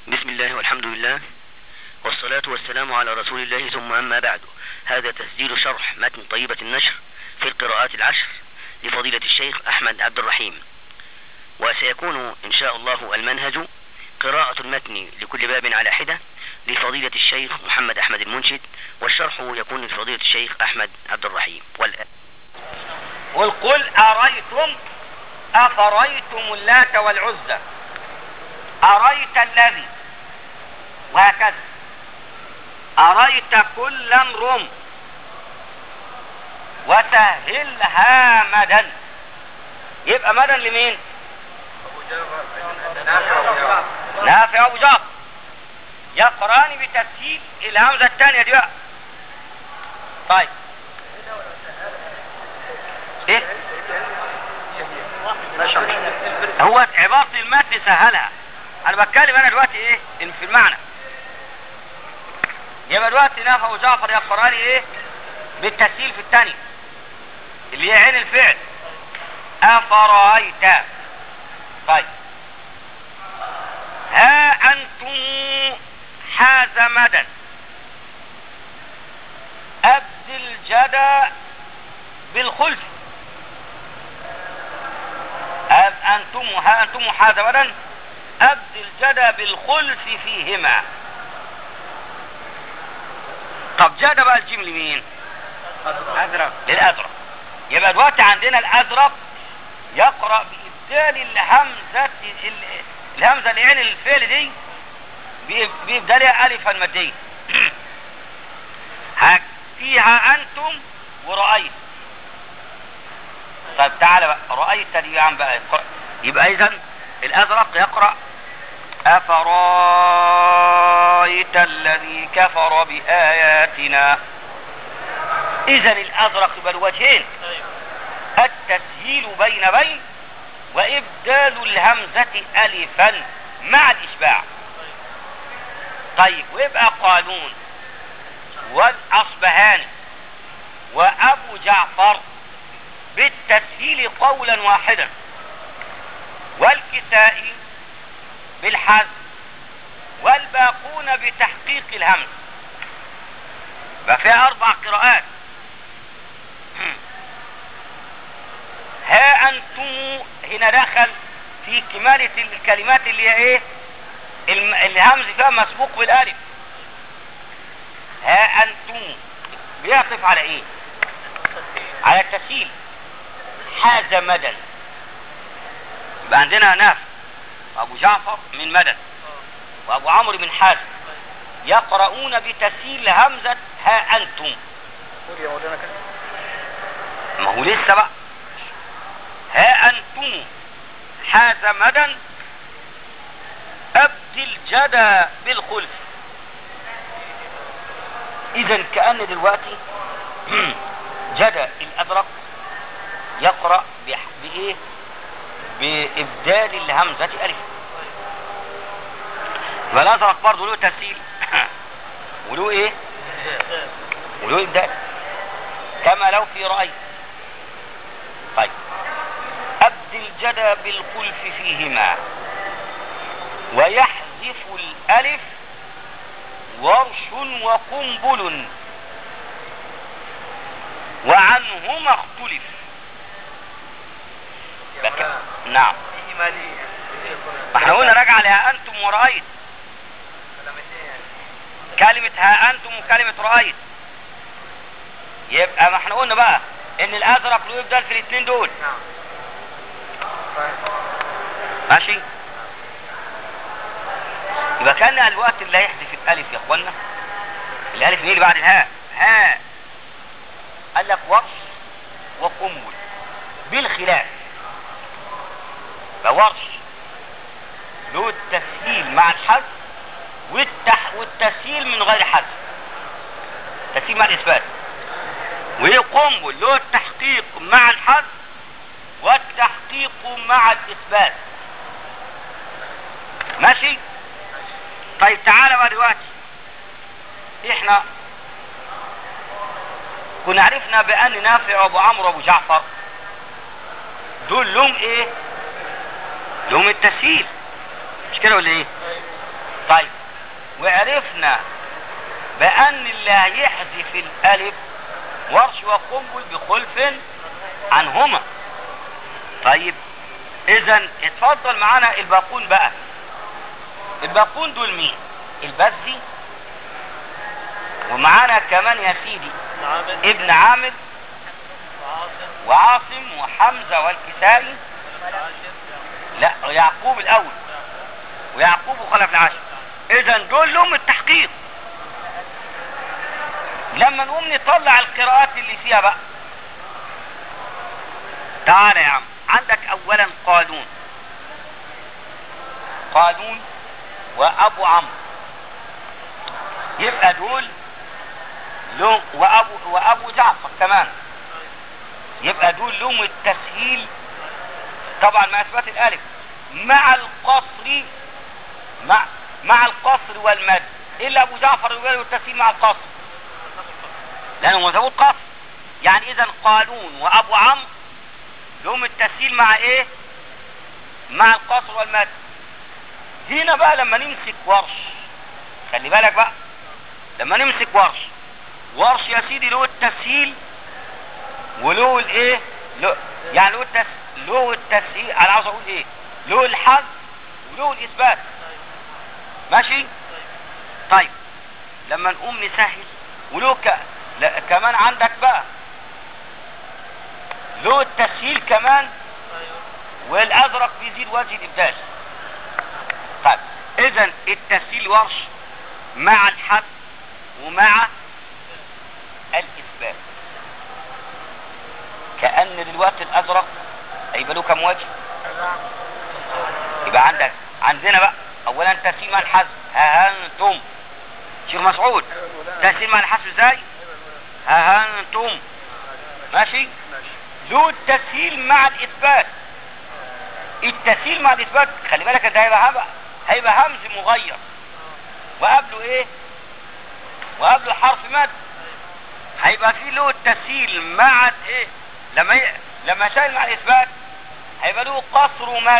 بسم الله والحمد لله والصلاة والسلام على رسول الله ثم أما بعد هذا تسجيل شرح متن طيبة النشر في القراءات العشر لفضيلة الشيخ أحمد عبد الرحيم وسيكون إن شاء الله المنهج قراءة المتن لكل باب على حدة لفضيلة الشيخ محمد أحمد المنشد والشرح يكون لفضيلة الشيخ أحمد عبد الرحيم والآن قل قل أريتم أفريتم اللات والعزى أريت الذي وهكذا أريت كلا رم وسهلها مدا يبقى مدا لمين نافع أبو جعفر يقران بتسهيل الهمزة الثانية دي بقى طيب ايه هو عبارة المتن سهلها انا بتكلم انا دلوقتي ايه إن في المعنى يبقى دلوقتي نافع وجعفر يقران ايه بالتسهيل في الثانية اللي هي عين الفعل افرايت طيب ها انتم حاز مدا ابدل جدا بالخلف أب أنتم ها أنتم حاز مدا أبدل جدا بالخلف فيهما طب جدا بقى الجيم لمين أزرق للأزرق يبقى دلوقتي عندنا الأزرق يقرأ بإبدال الهمزة الهمزة اللي عين الفعل دي بإبدالها ألفا مادية فيها أنتم ورأيت طيب تعالى بقى رأيت دي يا عم بقى يبقى إذا الأزرق يقرأ أفرايت الذي كفر بآياتنا إذا الأزرق يبقى الوجهين التسهيل بين بين وإبدال الهمزة ألفا مع الإشباع طيب ويبقى قانون والأصبهاني وأبو جعفر بالتسهيل قولا واحدا والكسائي بالحذف والباقون بتحقيق الهمز ففيها أربع قراءات ها أنتم هنا دخل في كمالة الكلمات اللي هي ايه الهمز فيها مسبوق بالالف ها انتم بيعطف على ايه على التسهيل حاز مدد يبقى عندنا ناف وابو جعفر من مدد وابو عمرو من حاز يقرؤون بتسهيل همزة ها انتم ما هو لسه بقى ها انتم حاز مدى ابدل جدا بالخلف اذا كأن دلوقتي جدا الازرق يقرأ بايه بابدال الهمزة الف فالازرق برضه له تسهيل وله ايه وله ابدال كما لو في رأي طيب أبدل جدا بالخلف فيهما ويحذف الألف ورش وقنبل وعنهما اختلف بك... نعم احنا قلنا راجع لها أنتم ورأيت كلمة ها أنتم وكلمة رأيت يبقى ما احنا قلنا بقى ان الازرق له يبدل في الاثنين دول ماشي يبقى كان الوقت اللي هيحذف الالف يا اخوانا الالف يجي بعد الهاء ها قال لك ورش وقنبل بالخلاف فورش له التسهيل مع الحذف والتح... والتسهيل من غير حذف تسهيل مع الاثبات وهي قنبل له التحقيق مع الحذف والتحقيق مع الاثبات ماشي طيب تعالى بقى دلوقتي احنا كنا عرفنا بان نافع وابو عمرو وابو جعفر دول لهم ايه لهم التسهيل مش كده ولا ايه طيب وعرفنا بأن اللي هيحذف الألف ورش وقنبل بخلف عنهما طيب إذا اتفضل معانا الباقون بقى الباقون دول مين؟ البزي ومعانا كمان يا سيدي عامل ابن عامر وعاصم وعاصم وحمزة والكسائي عاشر لا يعقوب الأول ويعقوب وخلف العاشر إذا دول لهم التحقيق لما نقوم نطلع القراءات اللي فيها بقى تعالى يا عم عندك أولا قانون قانون وأبو عمرو يبقى دول لهم وأبو وأبو جعفر كمان يبقى دول لهم التسهيل طبعا مع اثبات الالف مع القصر مع مع القصر والمد الا ابو جعفر يقول التسهيل مع القصر لانه مزود قصر يعني اذا قانون وابو عمرو لهم التسهيل مع ايه مع القصر والمد هنا بقى لما نمسك ورش خلي بالك بقى لما نمسك ورش ورش يا سيدي له التسهيل وله الايه له يعني له التس... له التسهيل انا عاوز اقول ايه له الحذف وله الاثبات ماشي طيب لما نقوم نسهل وله ك... لا كمان عندك بقى له التسهيل كمان ايوه والازرق بيزيد وجه الابدال طيب اذا التسهيل ورش مع الحذف ومع الاثبات كأن دلوقتي الازرق هيبقى له كم وجه يبقى عندك عندنا بقى اولا تسهيل مع الحذف ها انتم شيخ مسعود تسهيل مع الحذف ازاي ها انتم ماشي له التسهيل مع الاثبات التسهيل مع الاثبات خلي بالك ده هيبقى هبقى هيبقى همز مغير وقبله ايه وقبله حرف مد هيبقى فيه له التسهيل مع ايه لما ي... لما شايل مع الاثبات هيبقى له قصر ومد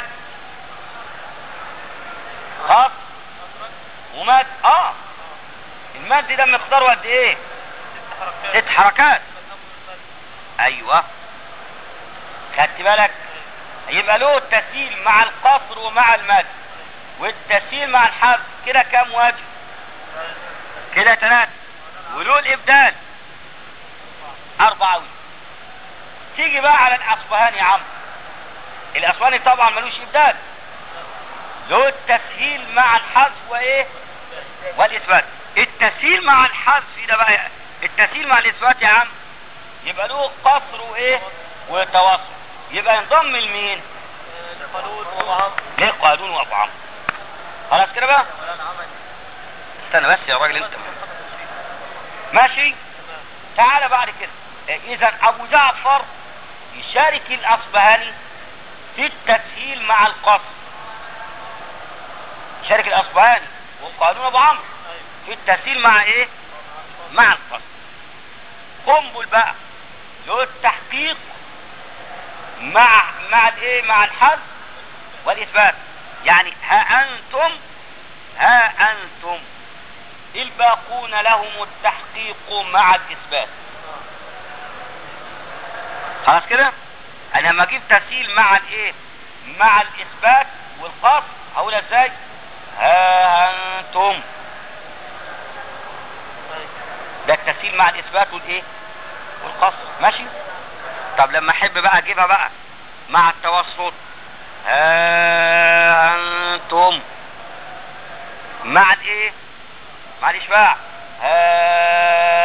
قصر ومد اه المد ده مقداره قد ايه ست حركات ايوه خدت بالك يبقى له التسهيل مع القصر ومع المد والتسهيل مع الحذف كده كام وجه كده ثلاثة وله الابدال اربعة وجه تيجي بقى على الاصفهاني يا عم الاصفهاني طبعا ملوش ابدال له التسهيل مع الحذف وايه والاثبات التسهيل مع الحذف ده بقى التسهيل مع الاثبات يا عم يبقى له قصر وايه وتواصل يبقى ينضم لمين القانون وضعهم للقانون وابو عمرو خلاص كده بقى استنى بس يا راجل انت ماشي تعالى بعد كده اذا ابو جعفر يشارك الاصبهاني في التسهيل مع القصر يشارك الاصبهاني والقانون ابو عمرو في التسهيل مع ايه مع القصر قنبل بقى له التحقيق مع مع الايه مع الحذف والاثبات يعني ها انتم ها انتم الباقون لهم التحقيق مع الاثبات خلاص كده انا لما اجيب تسهيل مع الايه مع الاثبات والقصر هقولها ازاي ها انتم ده التسهيل مع الاثبات والايه والقصر ماشي طب لما احب بقى اجيبها بقى مع التوسط ها انتم مع الايه مع الاشباع ها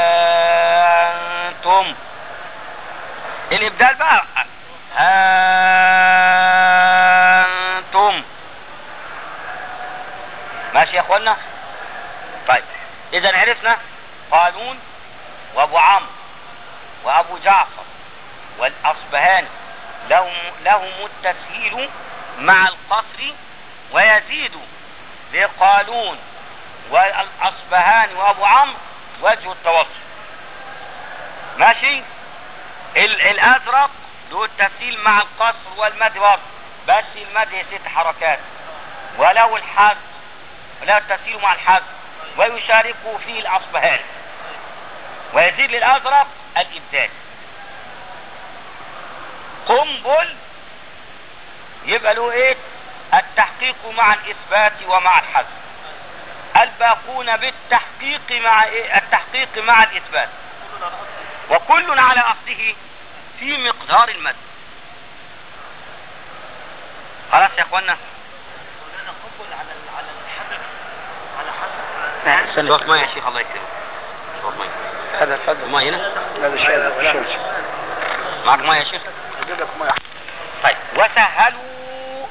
انتم الابدال بقى ها انتم ماشي يا اخوانا طيب اذا عرفنا قانون وابو عمرو وابو جعفر والاصبهاني لهم لهم التسهيل مع القصر ويزيد لقالون والاصبهاني وابو عمرو وجه التوسط ماشي ال- الازرق له التسهيل مع القصر والمد برضه بس المد ست حركات ولو الحذف لا التسهيل مع الحذف ويشاركه فيه الأصبهاني ويزيد للأزرق الإبدال قنبل يبقى له ايه التحقيق مع الإثبات ومع الحذف الباقون بالتحقيق مع إيه؟ التحقيق مع الإثبات وكل على أصله في مقدار المد خلاص يا اخوانا شوط ميه يا شيخ الله يكرمك شوط ميه هذا هذا ميه هنا هذا الشيء الشمس معك ميه يا شيخ اجيب لك ميه طيب وسهلوا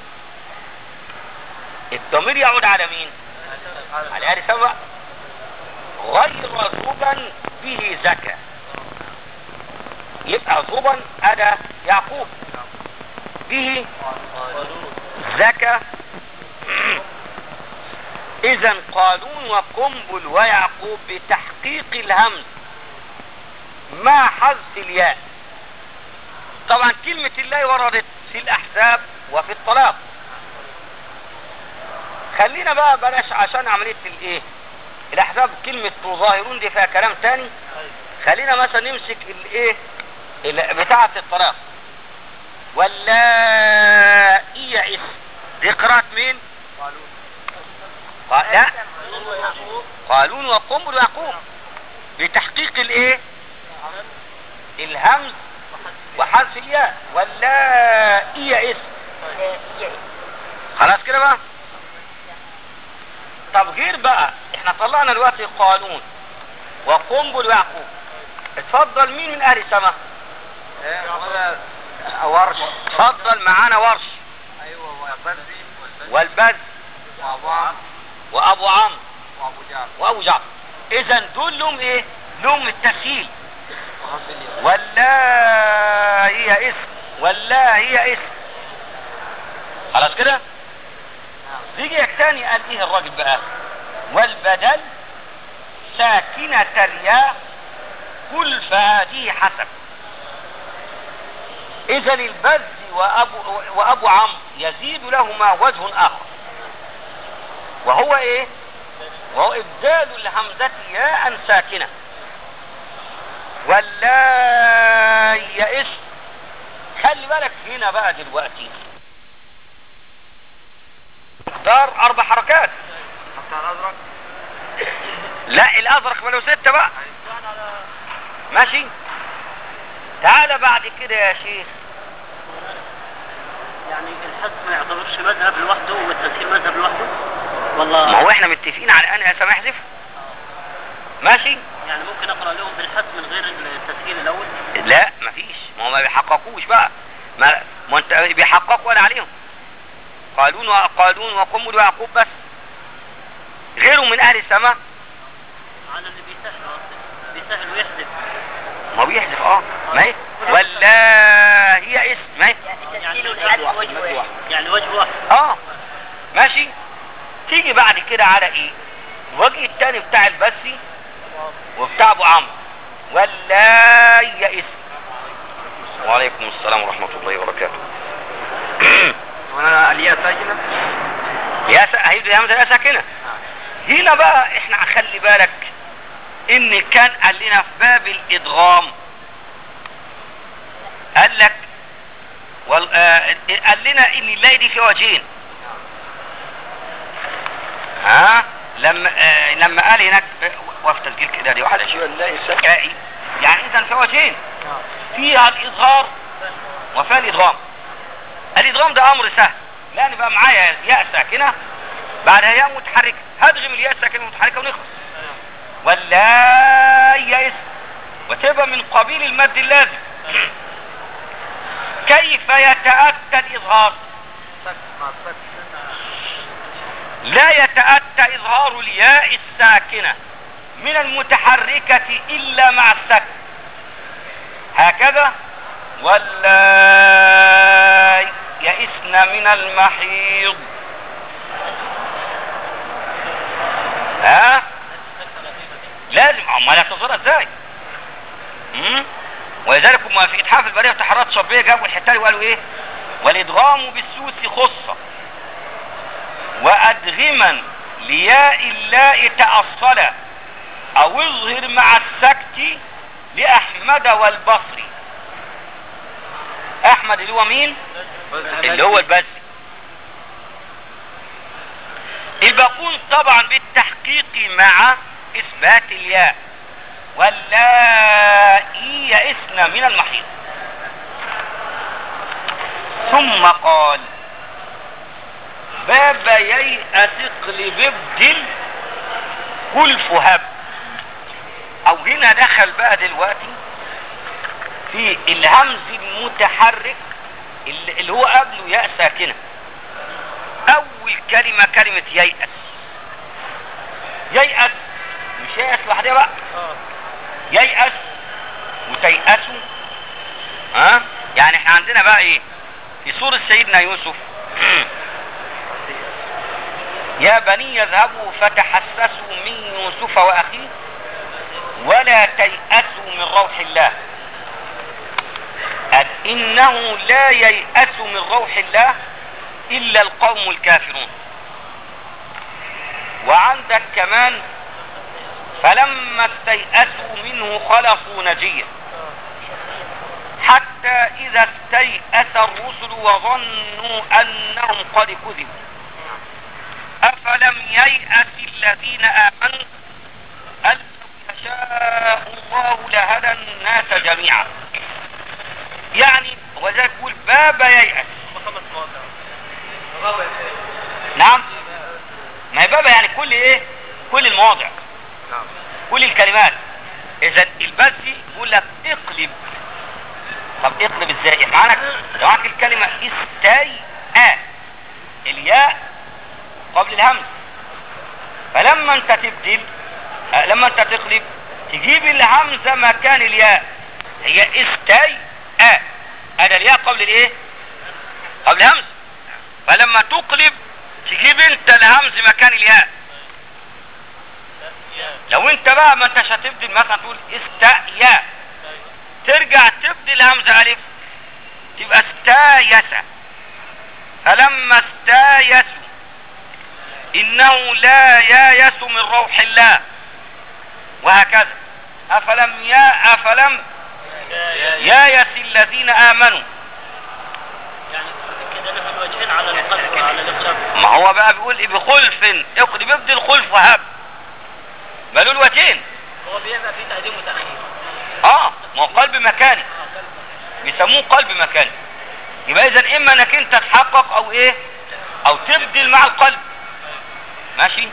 الضمير يعود على مين على آل سبع غير ذوبا به زكى يبقى ذوبا أدى يعقوب به زكى إذا قالون وقنبل ويعقوب بتحقيق الهمز مع حذف الياء طبعا كلمة الله وردت في الأحزاب وفي الطلاق خلينا بقى بلاش عشان عملية الايه الأحزاب كلمة تظاهرون دي فيها كلام تاني خلينا مثلا نمسك الايه ال- بتاعة الطلاق ولا يئس دي قراءة مين؟ قال لا قالون وقنبل ويعقوب بتحقيق الايه؟ الهمز وحذف الياء ولا يئس خلاص كده بقى طب غير بقى احنا طلعنا دلوقتي قانون وقنبل ويعقوب اتفضل مين من اهل السماء ورش اتفضل معانا ورش ايوه وبدري والبز وابو عمرو وابو عمرو وابو جعفر وابو جعفر اذا دول لهم ايه لهم التسهيل وحسن ولا هي اسم ولا هي اسم خلاص كده يجي تاني قال ايه الراجل بقى والبدل ساكنة الياء كل فهذه حسب اذا البز وابو, وابو عمرو يزيد لهما وجه اخر وهو ايه وهو ابدال الهمزة ياء ساكنة ولا يئس خلي بالك هنا بقى دلوقتي مقدار اربع حركات حتى الازرق لا الازرق ولو ستة بقى ماشي تعال بعد كده يا شيخ يعني الحذف ما يعتبرش مذهب لوحده والتسهيل مذهب لوحده والله ما هو احنا متفقين على ان اسامه يحذف ماشي يعني ممكن اقرا لهم بالحذف من غير التسهيل الاول لا مفيش ما هو ما بيحققوش بقى ما, ما انت بيحققوا ولا عليهم قالون وقالون وقنبل ويعقوب بس غيره من اهل السماء على اللي بيسهل قصدي بيسهل ويحذف ما بيحذف اه ما هي ولا هي اسم ما هي يعني وجه واحد يعني وجه واحد اه ماشي تيجي بعد كده على ايه الوجه التاني بتاع البسي وبتاع ابو عمرو ولا هي اسم وعليكم السلام ورحمة الله وبركاته وانا الياء ساكنه يا س... هيبدو همزة يا ساكنة هنا بقى احنا خلي بالك ان كان قال لنا في باب الادغام قال لك وال... آه... قال لنا ان اللاي دي في وجهين ها لما آه... لما قال هناك وفي تسجيل كده دي واحدة شيء لا ساكنه يعني اذا في وجهين فيها الاظهار وفيها الادغام الادغام ده امر سهل لان بقى معايا ياء ساكنه بعدها ياء متحركه هدغم الياء الساكنه المتحركه ونخلص ولا يئس وتبقى من قبيل المد اللازم كيف يتأتى الإظهار لا يتأتى إظهار الياء الساكنة من المتحركة إلا مع السكن هكذا ولا يئسن من المحيض ها لازم امال هتصورها ازاي مم؟ ولذلك هم في اتحاف البريه وتحرات شربيه جابوا الحتاري وقالوا ايه والادغام بالسوس خصه وادغما لياء اللاء تأصل او اظهر مع السكت لأحمد والبصري احمد اللي هو مين اللي هو البزي الباقون طبعا بالتحقيق مع اثبات الياء واللائي يئسن من المحيط ثم قال باب ييأس اقلب ابدل كل فهب او هنا دخل بقى دلوقتي في الهمز المتحرك اللي اللي هو قبله ياء ساكنه اول كلمه كلمه ييأس ييأس مش ييأس لوحدها بقى ييأس وتيأسوا ها يعني احنا عندنا بقى ايه في سورة سيدنا يوسف يا بني يذهبوا فتحسسوا من يوسف واخيه ولا تيأسوا من روح الله قال انه لا ييأس من روح الله الا القوم الكافرون وعندك كمان فلما استيأسوا منه خلصوا نجيا حتى اذا استيأس الرسل وظنوا انهم قد كذبوا افلم ييأس الذين امنوا ان لو يشاء الله لهدى الناس جميعا يعني وذلك يقول باب ييأس نعم ما هي بابا يعني كل ايه كل المواضع نعم كل الكلمات اذا البزي يقول لك اقلب طب اقلب ازاي معاك لو معاك الكلمه استيئة الياء قبل الهمز فلما انت تبدل آه، لما انت تقلب تجيب الهمزه مكان الياء هي استيئة هذا الياء قبل الايه قبل الهمز فلما تقلب تجيب انت الهمز مكان الياء لو انت بقى ما انتش هتبدل مثلا تقول استيا ترجع تبدل همزة الف تبقى استايس فلما استايسوا انه لا يايس من روح الله وهكذا افلم يا افلم يايس الذين امنوا يعني كده نفس الوجهين على القلب وعلى الاقلاب ما هو بقى بيقول ايه بخلف اقلب ابدل خلف وهب بقى له الوجهين هو بيبقى فيه تقديم وتأخير اه ما هو قلب مكاني بيسموه قلب مكاني يبقى اذا اما انك انت تحقق او ايه او تبدل مع القلب ماشي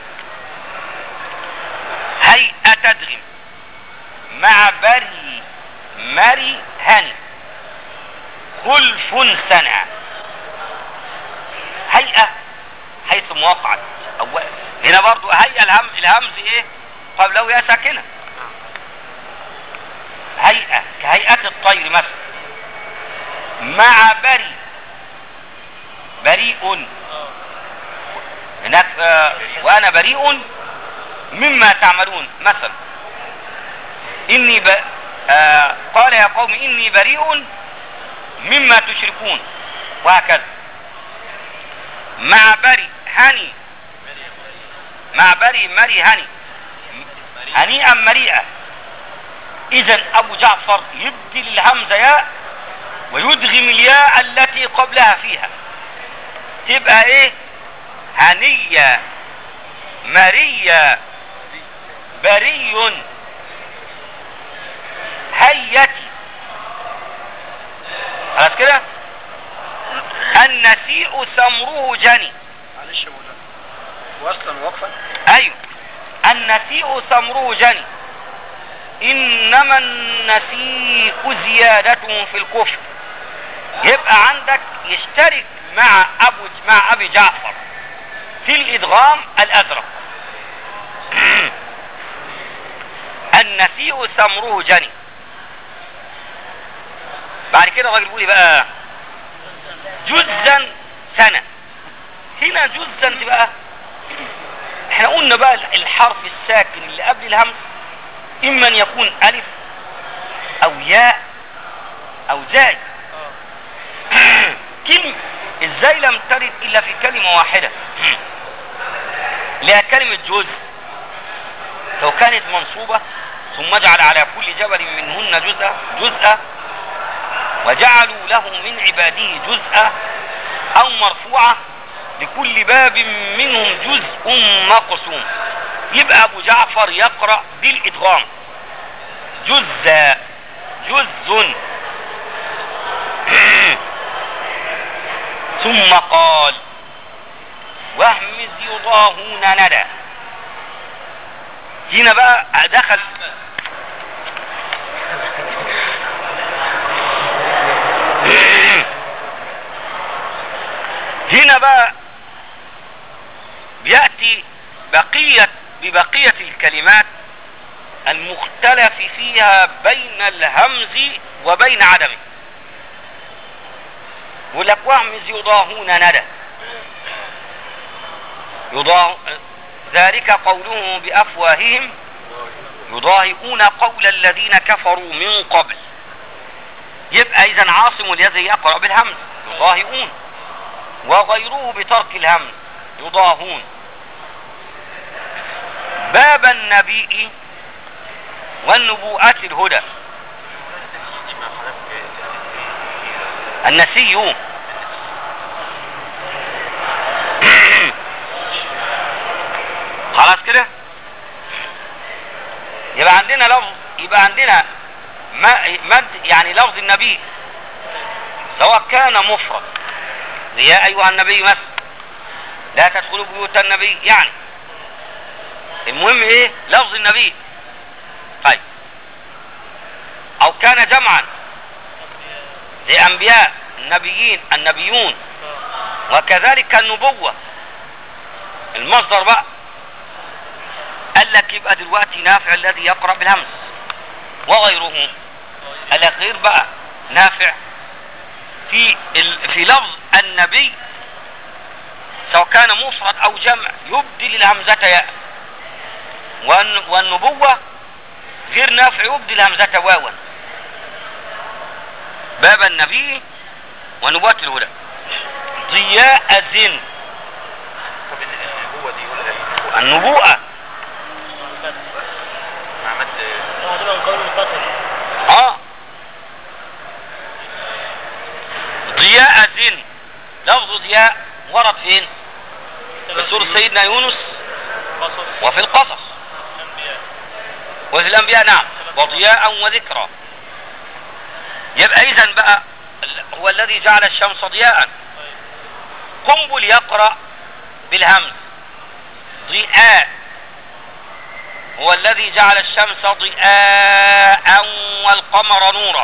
هيئة تدغم مع بري مري هني خلف سنع هيئة حيث موقعت أو هنا برضو هيئة الهمز الهمز ايه قبله يا ساكنة هيئة كهيئة الطير مثلا مع بري بريء هناك آه، وانا بريء مما تعملون مثلا اني ب... آه قال يا قوم اني بريء مما تشركون وهكذا مع بري هني مع بري مري هني هنيئا مريئا اذا ابو جعفر يبدل الهمزه ياء ويدغم الياء التي قبلها فيها تبقى ايه هنية مرية بري هيتي خلاص كده النسيء ثمره جني معلش يا مولانا وصلا وقفا ايوه النسيء ثمره جني انما النسيء زيادة في الكفر يبقى عندك يشترك مع ابو مع ابي جعفر في الادغام الازرق النسيء ثمره جني بعد كده الراجل بيقول إيه بقى جزا سنة هنا جزا تبقى احنا قلنا بقى الحرف الساكن اللي قبل الهمز اما ان يكون الف او ياء او زاي كلمة ازاي لم ترد الا في كلمة واحدة لها كلمة جزء لو كانت منصوبة ثم اجعل على كل جبل منهن جزءا جزءا وجعلوا له من عباده جزءا او مرفوعة لكل باب منهم جزء مقسوم يبقى ابو جعفر يقرأ بالادغام جزء جزء ثم قال واهمز يضاهون ندى هنا بقى دخل هنا بقى بيأتي بقية ببقية الكلمات المختلف فيها بين الهمز وبين عدمه يقول لك واهمز يضاهون ندى يضاه ذلك قولهم بأفواههم يضاهئون قول الذين كفروا من قبل يبقى إذا عاصم الذي يقرأ بالهمز يضاهئون وغيره بترك الهمز يضاهون باب النبي والنبوءة الهدى النسي خلاص كده يبقى عندنا لفظ يبقى عندنا ما مد يعني لفظ النبي سواء كان مفرد زي يا ايها النبي مثلا لا تدخلوا بيوت النبي يعني المهم ايه لفظ النبي طيب او كان جمعا زي انبياء النبيين النبيون وكذلك النبوة المصدر بقى قال لك يبقى دلوقتي نافع الذي يقرأ بالهمس وغيره قال لك غير بقى نافع في ال... في لفظ النبي سواء كان مفرد او جمع يبدل الهمزة ياء والن... والنبوة غير نافع يبدل الهمزة واوا باب النبي ونبوة الهدى ضياء زن طب النبوة دي ولا ايه؟ النبوءة مع مد هتبقى من قول القتل اه ضياء زن لفظ ضياء ورد فين في سورة سيدنا يونس قصص وفي القصص الانبياء وفي الانبياء نعم وضياء وذكرى يبقى اذا بقى ال- هو الذي جعل الشمس ضياء قنبل يقرأ بالهمز ضياء هو الذي جعل الشمس ضياء والقمر نورا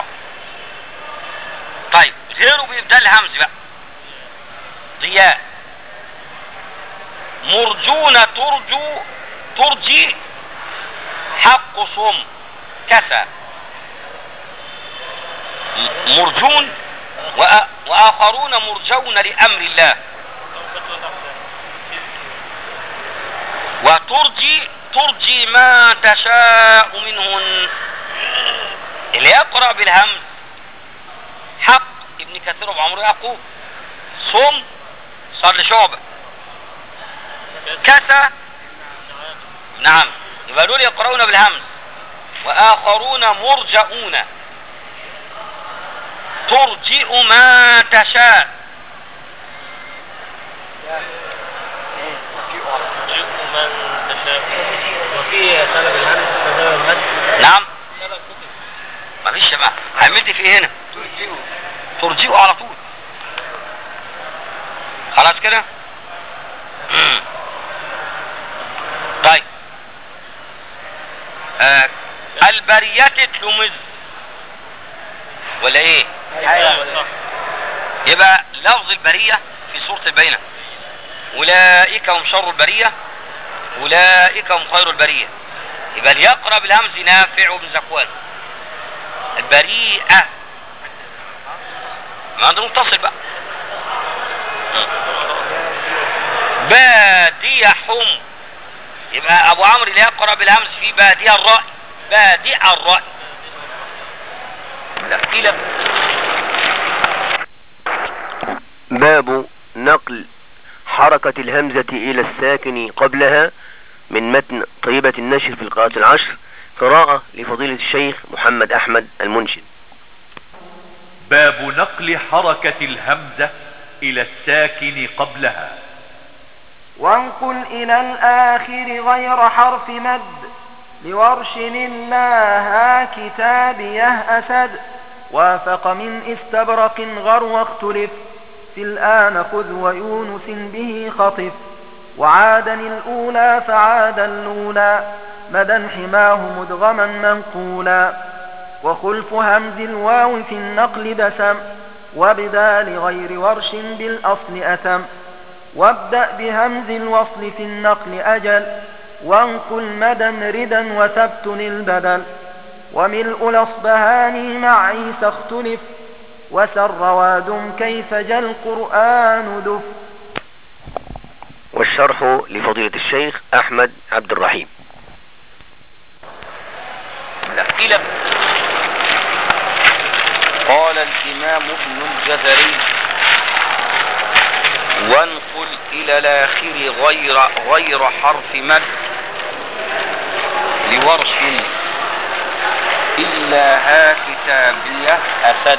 طيب غيره بيبدأ الهمز بقى ضياء مرجون ترجو ترجي حق صم كسى م- مرجون وآ- وآخرون مرجون لأمر الله وترجي ترجي ما تشاء منهن اللي يقرأ بالهمز حق ابن كثير وعمر يعقوب صم صار لشعبة كسى نعم يبقى دول يقرؤون بالهمز وآخرون مرجئون ترجئ ما تشاء يؤمن من تشاء وفي سبب الهمس وسبب المد نعم سبب كتب مفيش بقى عملت في ايه هنا ترجئه على طول خلاص كده طيب آه. البرية تلمز ولا ايه ايوه صح يبقى لفظ البرية في سورة البينة أولئك هم شر البرية أولئك هم خير البرية يبقى اللي يقرأ بالهمز نافع وابن زكوان البريئة ما عنده متصل بقى بادية حم يبقى أبو عمرو اللي يقرأ بالهمز في بادية الرأي بادئ الرأي لا قيل باب نقل حركة الهمزة إلى الساكن قبلها من متن طيبة النشر في القراءات العشر قراءة لفضيلة الشيخ محمد أحمد المنشد باب نقل حركة الهمزة الى الساكن قبلها وانقل إلى الآخر غير حرف مد لورش الله كتابيه أسد وافق من استبرق غر واختلف في الآن خذ ويونس به خطف وعادا الأولى فعادا الأولى مدى حماه مدغما منقولا وخلف همز الواو في النقل دسم وابدا لغير ورش بالأصل أتم وابدأ بهمز الوصل في النقل أجل وانقل مدى ردا وثبت البدل وملء الأصبهاني مع عيسى اختلف وسر وادم كيف جاء القرآن دف والشرح لفضيلة الشيخ أحمد عبد الرحيم الأسئلة قال الإمام ابن الجزري وانقل إلى الآخر غير غير حرف مد لورش إلا ها كتابية أسد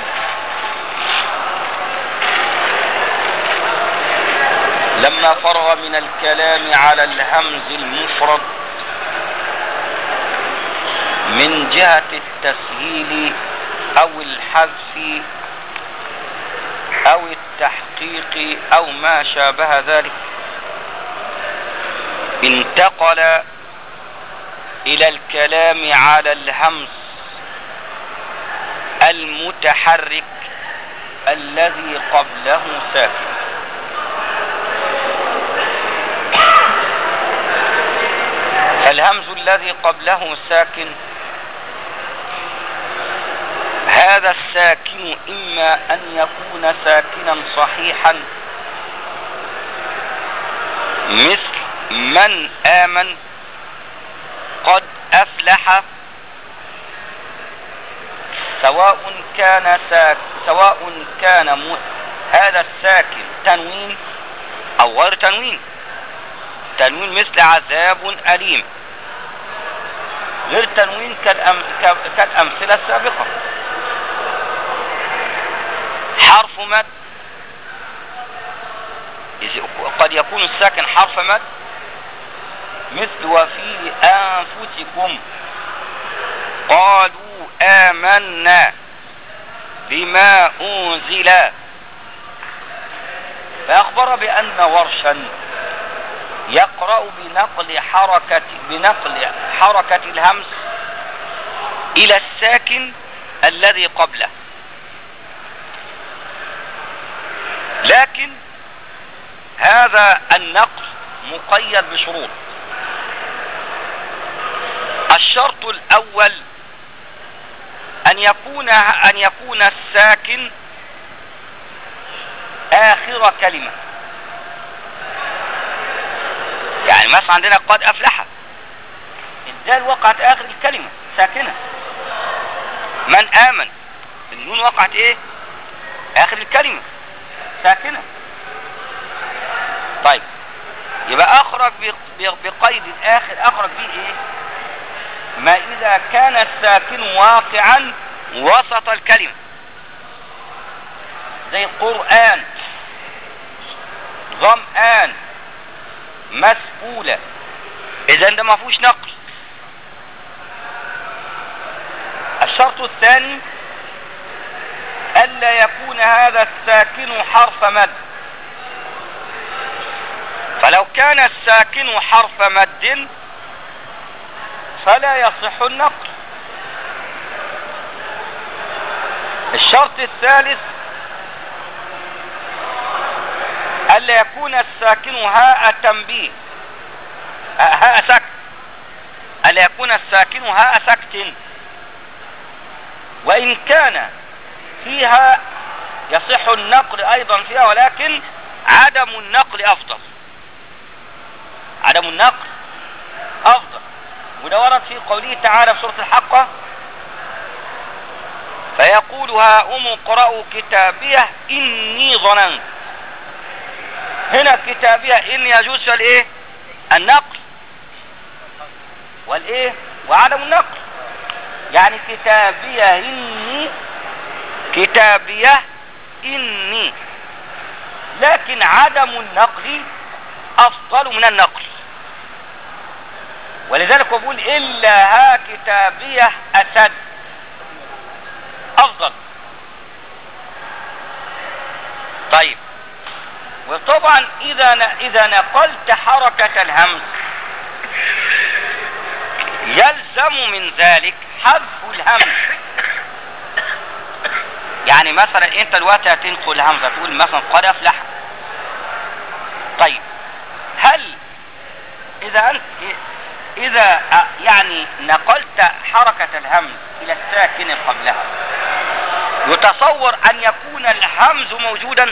لما فرغ من الكلام على الهمز المفرد من جهة التسهيل أو الحذف أو التحقيق أو ما شابه ذلك انتقل إلى الكلام على الهمز المتحرك الذي قبله ساكن فالهمز الذي قبله ساكن هذا الساكن إما أن يكون ساكنا صحيحا مثل من آمن قد أفلح سواء كان ساك سواء كان م... هذا الساكن تنوين أو غير تنوين تنوين مثل عذاب أليم غير تنوين كالأم... كالأمثلة السابقة حرف مد قد يكون الساكن حرف مد مثل وفي أنفسكم قالوا آمنا بما أنزل فأخبر بأن ورشا يقرأ بنقل حركة بنقل حركة الهمس إلى الساكن الذي قبله لكن هذا النقل مقيد بشروط الشرط الأول أن يكون أن يكون الساكن آخر كلمة يعني مثلا عندنا قد أفلح الدال وقعت آخر الكلمة ساكنة من آمن النون وقعت إيه آخر الكلمة ساكنة طيب يبقى أخرج بقيد الآخر أخرج به إيه ما إذا كان الساكن واقعا وسط الكلمة زي قرآن ظمآن مسؤولة إذا ده ما فيهوش نقل الشرط الثاني ألا يكون هذا الساكن حرف مد فلو كان الساكن حرف مد فلا يصح النقل الشرط الثالث ألا يكون الساكن هاء تنبيه هاء سكت ألا يكون الساكن هاء سكت وإن كان فيها يصح النقل أيضا فيها ولكن عدم النقل أفضل عدم النقل أفضل وده ورد في قوله تعالى في سورة الحقة فيقول هاؤم اقرأوا كتابيه إني ظننت هنا كتابية ان يجوز فيها الايه النقل والايه وعدم النقل يعني كتابية اني كتابية اني لكن عدم النقل افضل من النقل ولذلك هو بيقول الا ها كتابية اسد افضل طيب وطبعا اذا ن- اذا نقلت حركة الهمز يلزم من ذلك حذف الهمز يعني مثلا انت دلوقتي هتنقل همزة تقول مثلا قد افلح طيب هل اذا انت اذا أ- يعني نقلت حركة الهمز الى الساكن قبلها يتصور ان يكون الهمز موجودا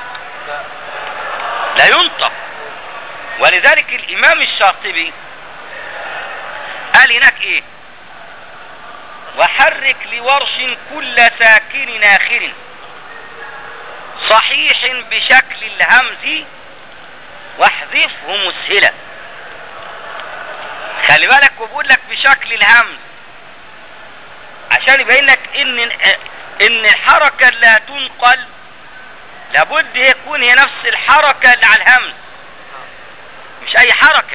لا ينطق ولذلك الامام الشاطبي قال هناك ايه وحرك لورش كل ساكن آخر صحيح بشكل الهمز واحذفه مسهلا خلي بالك وبقول لك بشكل الهمز عشان يبين لك ان ان الحركة اللي هتنقل لابد يكون هي نفس الحركة اللي على الهمز مش اي حركة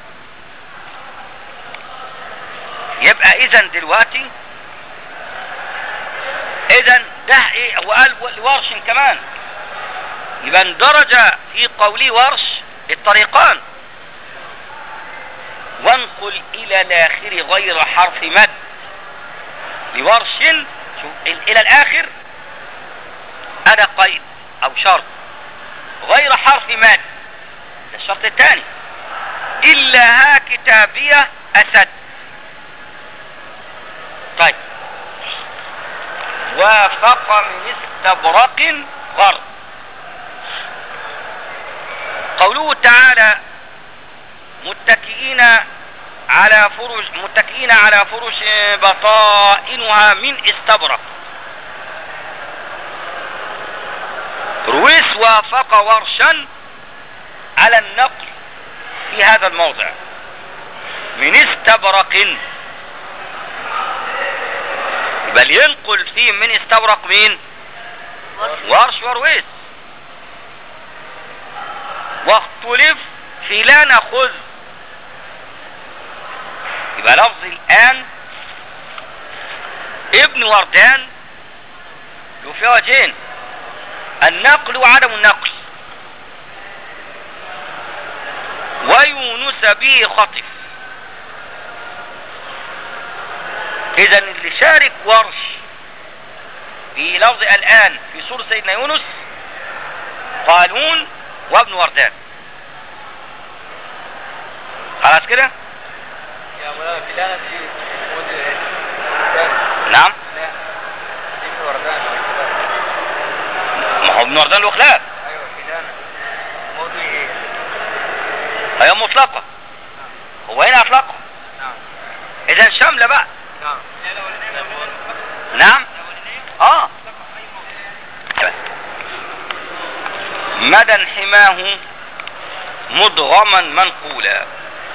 يبقى اذا دلوقتي اذا ده ايه هو قال ورش كمان يبقى اندرج في قوله ورش الطريقان وانقل الى الاخر غير حرف مد لورش شوف ال- الى الاخر انا قيد او شرط غير حرف مد ده الشرط الثاني الا ها كتابية اسد طيب وافق من استبرق غرب قوله تعالى متكئين على فرش متكئين على فرش بطائنها من استبرق رويس وافق ورشا على النقل في هذا الموضع من استبرق بل ينقل فيه من استبرق مين ورش ورويس واختلف في لا ناخذ يبقى لفظ الآن ابن وردان له فيه وجهين النقل وعدم النقل ويونس به خطف اذا اللي شارك ورش في لفظ الآن في سورة سيدنا يونس قالون وابن وردان خلاص كده يا مولانا فلانة دي مود نعم لا دي من وردان ما هو ابن وردان له خلاف ايوه فلانة موضوع ايه هي مطلقة هو هنا اطلقها نعم اذا شاملة بقى نعم نعم اه مدى حماه مدغما منقولا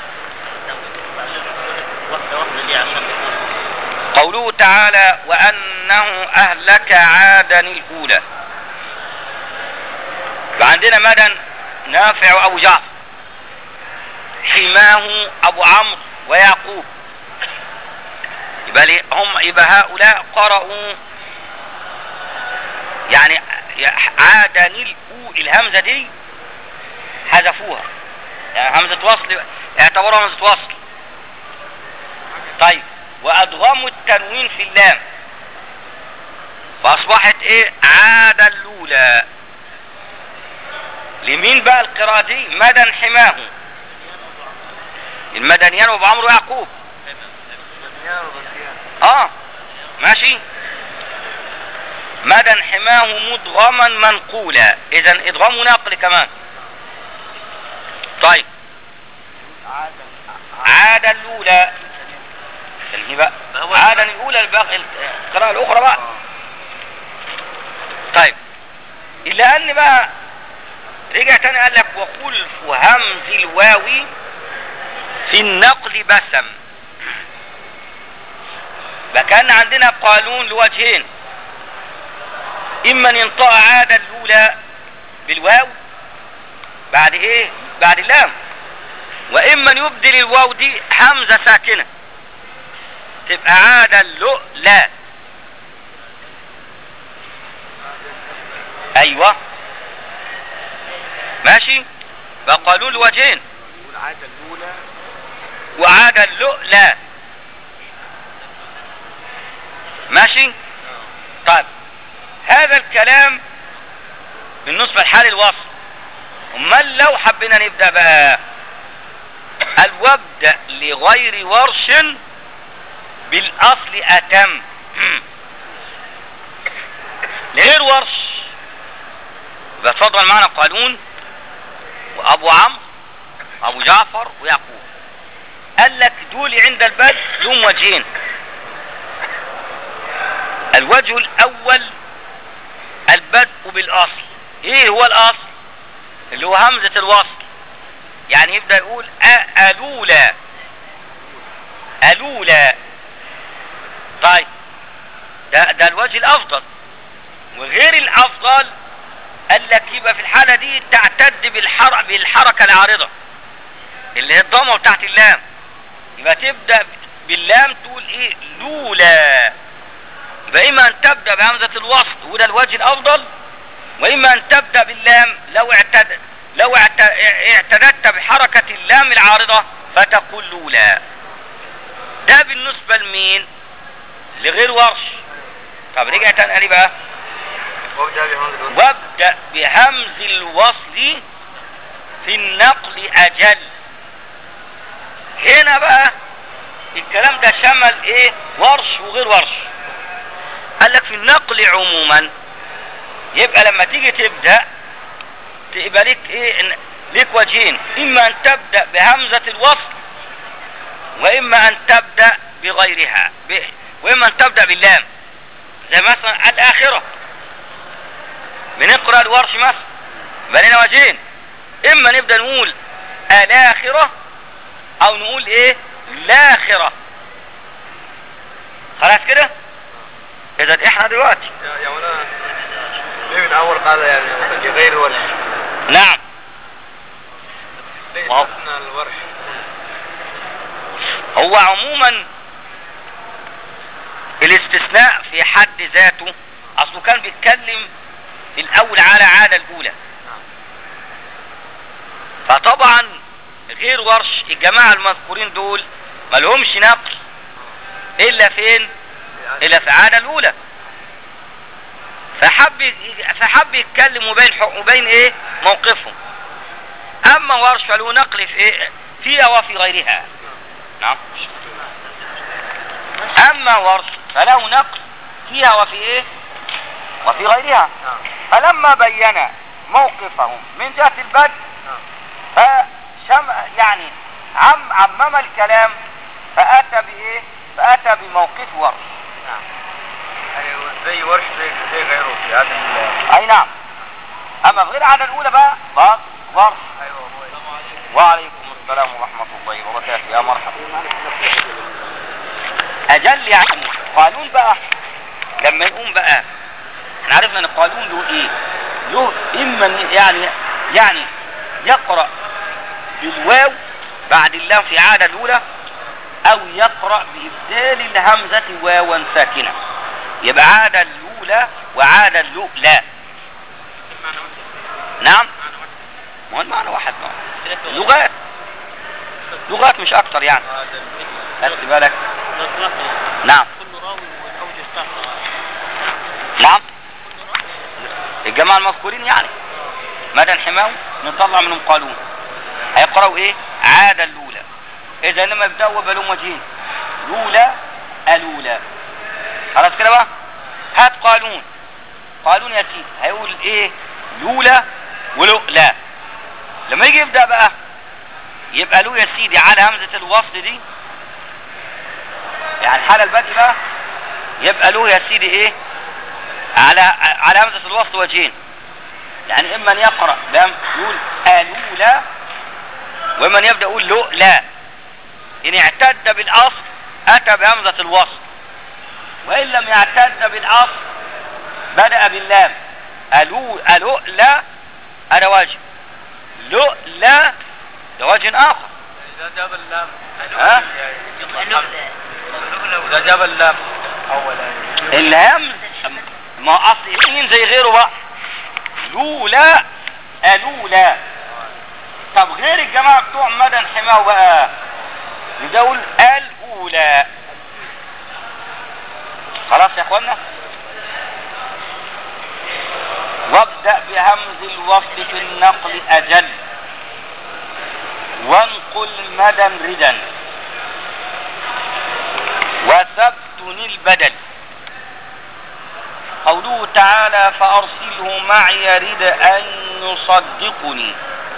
واحدة واحدة دي عشان قوله تعالى وأنه أهلك عادا الأولى فعندنا مدى نافع وأبو جعفر حماه أبو عمرو ويعقوب يبقى لي- هم يبقى هؤلاء قرأوا يعني عادا الأو الهمزة دي حذفوها يعني همزة وصل اعتبروها همزة وصل طيب وادغموا التنوين في اللام فاصبحت ايه عاد الاولى لمين بقى القراءة دي مدى حماه المدنيان وابو عمرو ويعقوب اه ماشي مدى حماه مدغما منقولا اذا ادغام نقل كمان طيب عاد الاولى تنهي بقى ما هو- عاد الاولى الباقي القراءة الاخرى بقى طيب الا ان بقى رجع تاني قال لك وخلف همز الواو في النقل بسم فكان عندنا قانون لوجهين اما ان ينطق عادة الاولى بالواو بعد ايه بعد اللام واما ان يبدل الواو دي همزة ساكنة تبقى عادة اللؤ لا ايوه ماشي فقالوا الوجهين والعادة الأولى وعاد اللؤ لا ماشي طيب هذا الكلام بالنسبة لحال الوصف امال لو حبينا نبدأ بقى الوبدأ لغير ورش بالاصل اتم لغير ورش يبقى اتفضل معنا قانون وابو عمرو ابو جعفر ويعقوب قال لك دول عند البدء لهم وجهين الوجه الاول البدء بالاصل ايه هو الاصل اللي هو همزة الوصل يعني يبدأ يقول ألولا ألولا طيب ده, ده الوجه الافضل وغير الافضل قال لك يبقى في الحالة دي تعتد بالحر... بالحركة العارضة اللي هي الضمة بتاعت اللام يبقى تبدأ باللام تقول ايه لولا يبقى اما ان تبدأ بهمزة الوصل وده الوجه الافضل واما ان تبدأ باللام لو اعتد لو اعت... اعتددت بحركة اللام العارضة فتقول لولا ده بالنسبة لمين لغير ورش طب رجع تاني قال إيه بقى وابدأ بهذا الوصف وابدأ بهمز الوصل في النقل أجل هنا بقى الكلام ده شمل ايه ورش وغير ورش قال لك في النقل عموما يبقى لما تيجي تبدأ تبقى ليك ايه إن- ليك وجهين اما ان تبدأ بهمزة الوصل واما ان تبدأ بغيرها ب... واما ان تبدأ باللام زي مثلا الاخرة بنقرأ الورش مثلا يبقى لنا وجهين اما نبدأ نقول الاخرة او نقول ايه لاخرة خلاص كده اذا احنا دلوقتي يا يا مولانا ليه من أول قال يعني لغير ورش نعم ليه واو. استثنى الورش هو عموما الاستثناء في حد ذاته اصله كان بيتكلم في الاول على عادة الاولى فطبعا غير ورش الجماعة المذكورين دول ملهمش نقل الا فين الا في عادة الاولى فحب فحب يتكلم وبين حق وبين ايه موقفهم اما ورش فله نقل في ايه فيها وفي غيرها نعم اما ورش فله نقل فيها وفي ايه وفي غيرها نعم فلما بين موقفهم من جهة البدء نعم فشم يعني عم عمم الكلام فأتى بإيه فأتى بموقف ورش نعم أيوة زي ورش زي زي غيره في هذا ال- أي نعم أما في غير العادة الأولى بقى بقى ورش أيوة هو وعليكم السلام ورحمة الله وبركاته يا مرحبا أجل يعني قانون بقى لما يقوم بقى احنا عرفنا ان القانون له ايه له اما إن يعني يعني يقرأ بالواو بعد اللام في عادة الاولى او يقرأ بإبدال الهمزة واوا ساكنة يبقى عادة الاولى وعادة الاولى نعم ما هو المعنى واحد ما هو. لغات لغات مش اكتر يعني خدت بالك نعم كل راوي والاوجه بتاعته نعم الجماعة المذكورين يعني مدى الحماوي نطلع منهم قانون هيقرأوا ايه عادة الاولى اذا لما يبدأوا يبقى لهم وجهين الاولى الاولى خلاص كده بقى هات قانون قانون يا سيدي هيقول ايه الاولى ولؤلا لما يجي يبدأ بقى يبقى له يا سيدي على همزة الوصل دي يعني الحالة البدء بقى يبقى له يا سيدي ايه على على همزة الوصل وجهين يعني اما ان يقرأ بهم يقول ألولا ومن يبدأ يقول لو لا إن اعتد بالأصل أتى بهمزة الوصل وإن لم يعتد بالأصل بدأ باللام ألو ألو لا هذا وجه لو لا ده وجه آخر إذا جاب اللام ها؟ إذا جاب اللام أولا الهمز ما هو أصل الاثنين زي غيره بقى لولا ألولا طب غير الجماعة بتوع مدى حماه بقى يقول الأولى خلاص يا اخوانا وابدأ بهمز الوصل في النقل أجل وانقل مدى ردا وثبت البدل قوله تعالى فأرسله معي رد أن يصدقني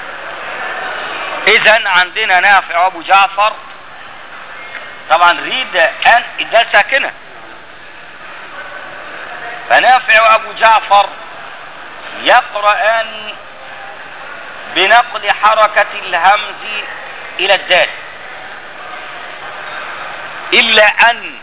إذا عندنا نافع أبو جعفر طبعا ريد أن ده ساكنة فنافع أبو جعفر يقرأان بنقل حركة الهمز إلى الدال إلا أن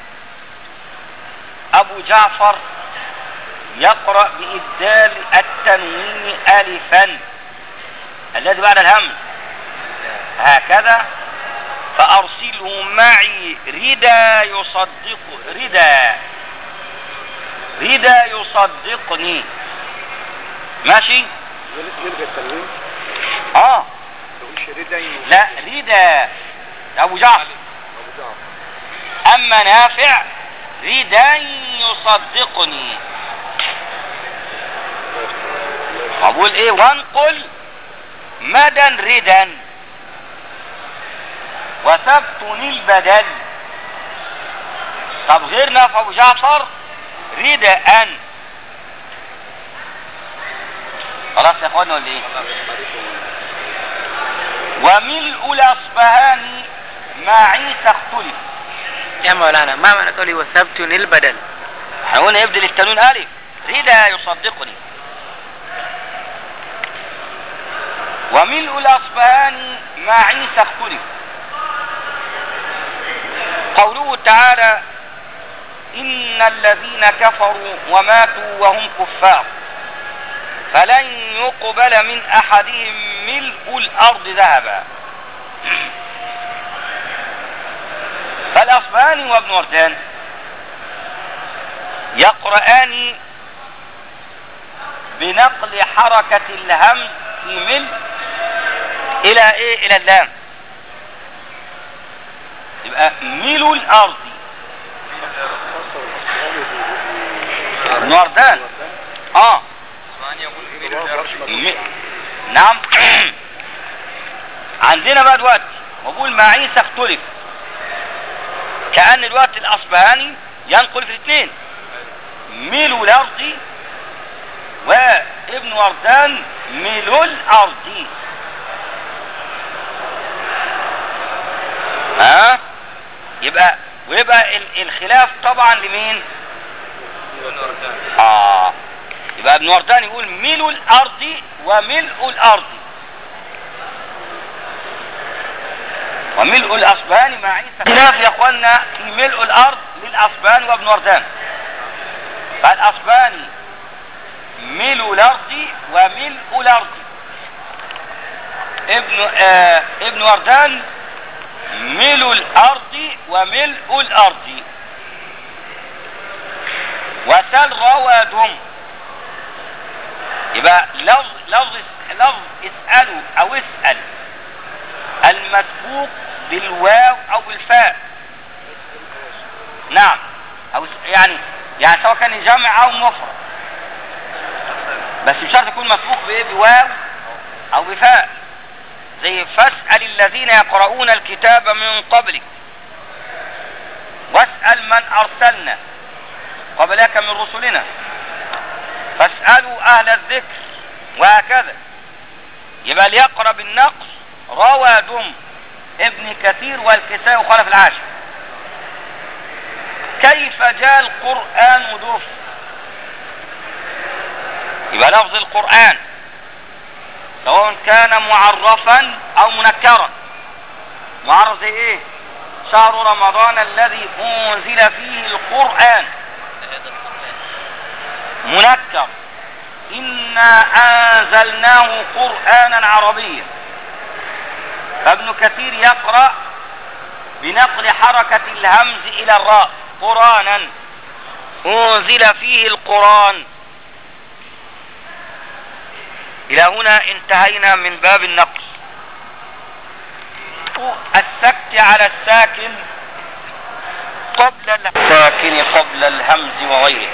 أبو جعفر يقرأ بإبدال التنوين ألفا الذي بعد الهمز هكذا فأرسله معي ردا يصدق ردا ردا يصدقني ماشي نلغي التنوين اه تقولش ردين لا ردا أبو جعفر أبو جعفر أما نافع ردا يصدقني أقول إيه وانقل مدى ردا وثبتني البدل طب غير نافع أبو جعفر ردا أن خلاص يا اخوانا ولا ايه وملء الاصبهاني مع عيسى اختلف يا مولانا ما معنى قولي وثبت البدل احنا قلنا يبدل التنوين الف ردا يصدقني وملء الاصبهاني مع عيسى اختلف قوله تعالى ان الذين كفروا وماتوا وهم كفار فلن يقبل من احدهم ملء الارض ذهبا فالاصبهاني وابن وردان يقرآن بنقل حركة الهمز في ملء الى ايه الى اللام يبقى ميل الارض ابن وردان اه م... نعم عندنا بقى دلوقتي بقول مع عيسى اختلف كأن الوقت الأصبهاني ينقل في الاثنين ميلو الأرض وابن وردان ميلو الأرض ها يبقى ويبقى ال- الخلاف طبعا لمين اه يبقى ابن وردان يقول ملء الارض وملء الارض وملء الاصبهان مع عيسى خلاف يا اخوانا في ملء الارض للاصبهان وابن وردان فالاصبهاني ملء الارض وملء الارض ابن آه ابن وردان ملء الارض وملء الارض وسل روادهم يبقى لفظ لفظ لفظ اسألوا او اسأل المسبوق بالواو او بالفاء نعم او اس- يعني يعني سواء كان جمع او مفرد بس مش شرط يكون مسبوق بايه بواو او بفاء زي فاسأل الذين يقرؤون الكتاب من قبلك واسأل من ارسلنا قبلك من رسلنا فاسألوا أهل الذكر وهكذا يبقى ليقرأ بالنقص روى دم ابن كثير والكساء وخلف العاشر كيف جاء القرآن دف يبقى لفظ القرآن سواء كان معرفا او منكرا معرف زي ايه شهر رمضان الذي انزل فيه القرآن منكر انا انزلناه قرآنا عربيا فابن كثير يقرأ بنقل حركة الهمز الى الراء قرانا انزل فيه القرآن الى هنا انتهينا من باب النقل السكت على الساكن قبل الساكن قبل الهمز وغيره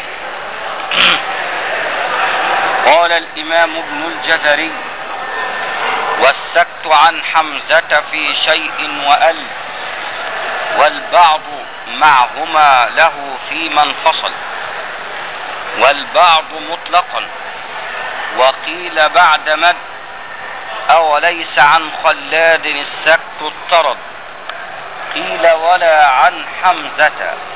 قال الامام ابن الجزري والسكت عن حمزة في شيء وأل والبعض معهما له فيما انفصل والبعض مطلقا وقيل بعد مد أوليس عن خلاد السكت اضطرد قيل ولا عن حمزة